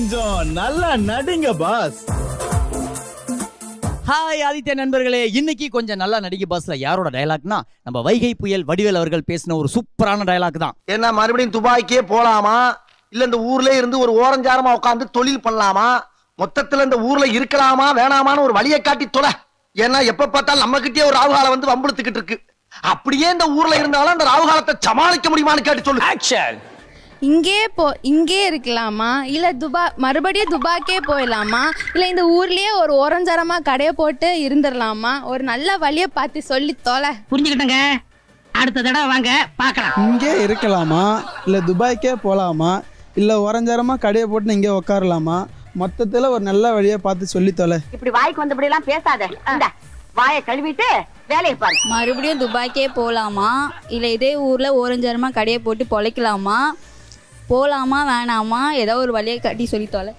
கொஞ்சம் நல்லா நடிங்க pass hi Aditya நண்பர்களே இன்னைக்கு கொஞ்சம் நல்லா நடிக்க பாஸ்ல யாரோட டயலாக்னா நம்ம வைகை புயல் வடிவேல் அவர்கள் பேசின ஒரு சூப்பரான டயலாக் தான் என்ன மறுபடியும் துபாய்க்கே போலாமா இல்ல இந்த ஊர்ல இருந்து ஒரு ஓரஞ்சாரமா உட்காந்து தொழில் பண்ணலாமா மொத்தத்துல இந்த ஊர்ல இருக்கலாமா வேணாமான்னு ஒரு வழியை காட்டி தொலை ஏன்னா எப்ப பார்த்தாலும் நம்ம கிட்டே ஒரு ராகுகாலம் வந்து வம்புழுத்துக்கிட்டு இருக்கு அப்படியே இந்த ஊர்ல இருந்தாலும் அந்த ராகுகாலத்தை சமாளிக்க முடியுமான்னு கேட்டு சொல்லு ஆக்ஷன் இங்கே போ இங்கே இருக்கலாமா இல்ல துபா மறுபடியும் துபாக்கே போயிடலாமா இல்ல இந்த ஊர்லயே ஒரு ஓரஞ்சரமா கடையை போட்டு இருந்துடலாமா ஒரு நல்ல வழியை பார்த்து சொல்லி தொலை புரிஞ்சுக்கிட்டங்க அடுத்த தடவை வாங்க பார்க்கலாம் இங்கே இருக்கலாமா இல்லை துபாய்க்கே போகலாமா இல்லை உரஞ்சாரமா கடையை போட்டு இங்கே உட்காரலாமா மொத்தத்தில் ஒரு நல்ல வழியை பார்த்து சொல்லி தொலை இப்படி வாய்க்கு வந்தபடி எல்லாம் பேசாத இந்த வாயை கழுவிட்டு வேலையை பாரு மறுபடியும் துபாய்க்கே போகலாமா இல்லை இதே ஊரில் ஓரஞ்சரமா கடையை போட்டு பொழைக்கலாமா போகலாமா வேணாமா ஏதோ ஒரு வழியை கட்டி சொல்லி தொலை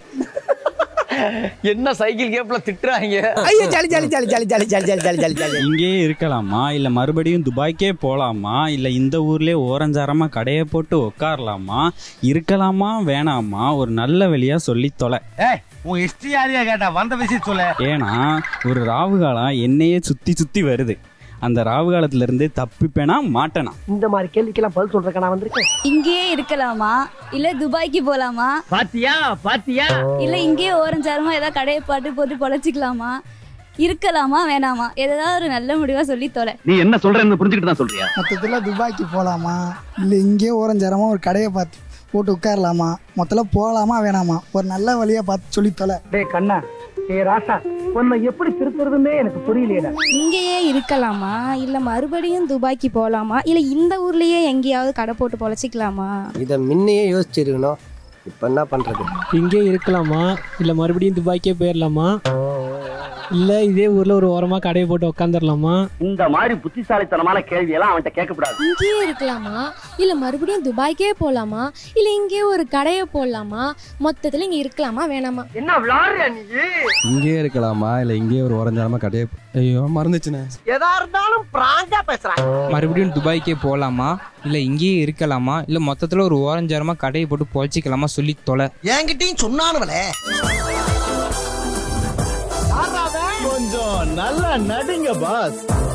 என்ன சைக்கிள் கேப்ல திட்டுறாங்க ஐயோ jolly jolly jolly jolly jolly jolly jolly jolly jolly jolly இங்கேயே இருக்கலாமா இல்ல மறுபடியும் துபாய்க்கே போலாமா இல்ல இந்த ஊர்லயே ஓரஞ்சாரமா கடையை போட்டு உட்காரலாமா இருக்கலாமா வேணாமா ஒரு நல்ல வழியா சொல்லி தொலை உன் ஹிஸ்டரி யாரையா கேட்டா வந்த விஷயம் சொல்ல ஏன்னா ஒரு ராவு காலம் என்னையே சுத்தி சுத்தி வருது அந்த ராவு காலத்துல இருந்து தப்பிப்பேனா மாட்டேனா இந்த மாதிரி கேள்விக்கெல்லாம் பதில் சொல்றேன் நான் வந்திருக்கேன் இங்கேயே இருக்கலாமா இல்லை துபாய்க்கு போகலாமா பாத்தியா பாத்தியா இல்லை இங்கேயே ஓரஞ்சரமா ஏதாவது கடையை பாட்டு போட்டு பொழைச்சிக்கலாமா இருக்கலாமா வேணாமா ஏதாவது ஒரு நல்ல முடிவாக சொல்லி தொலை நீ என்ன சொல்றேன்னு புரிஞ்சுக்கிட்டு தான் சொல்றியா மொத்தத்தில் துபாய்க்கு போகலாமா இல்லை இங்கே ஓரஞ்சாரமா ஒரு கடையை பார்த்து போட்டு உட்காரலாமா மொத்தத்தில் போகலாமா வேணாமா ஒரு நல்ல வழியை பார்த்து சொல்லி தொலை டேய் கண்ணா ஏ ராசா உன்னை எப்படி திருத்துறதுன்னே எனக்கு புரியலையேடா இங்கேயே இருக்கலாமா இல்ல மறுபடியும் துபாய்க்கு போகலாமா இல்ல இந்த ஊர்லயே எங்கேயாவது கடை போட்டு பொழைச்சிக்கலாமா இதை முன்னையே யோசிச்சிருக்கணும் இப்போ என்ன பண்றது இங்கே இருக்கலாமா இல்லை மறுபடியும் துபாய்க்கே போயிடலாமா இல்லை இதே ஊரில் ஒரு ஓரமாக கடையை போட்டு உட்காந்துடலாமா இந்த மாதிரி புத்திசாலித்தனமான கேள்வி எல்லாம் அவன்கிட்ட கேட்கக்கூடாது இங்கேயே இருக்கலாமா இல்ல மறுபடியும் துபாய்க்கே போலாமா இல்ல இங்கேயே ஒரு கடையை போடலாமா மொத்தத்துல இங்க இருக்கலாமா வேணாமா என்ன விளாடுற நீ இங்கேயே இருக்கலாமா இல்லை இங்கேயே ஒரு ஓரஞ்சாரமா கடையை ஐயோ மறந்துச்சுண்ணே எதா இருந்தாலும் பிராங்கா பேசுறான் மறுபடியும் துபாய்க்கே போகலாமா இல்லை இங்கேயே இருக்கலாமா இல்லை மொத்தத்தில் ஒரு ஓரஞ்சாரமாக கடையை போட்டு பொழைச்சிக்கலாமா சொல்லி தொலை என்கிட்டயும் சொன்னானுவலே கொஞ்சம் நல்லா நடிங்க பாஸ்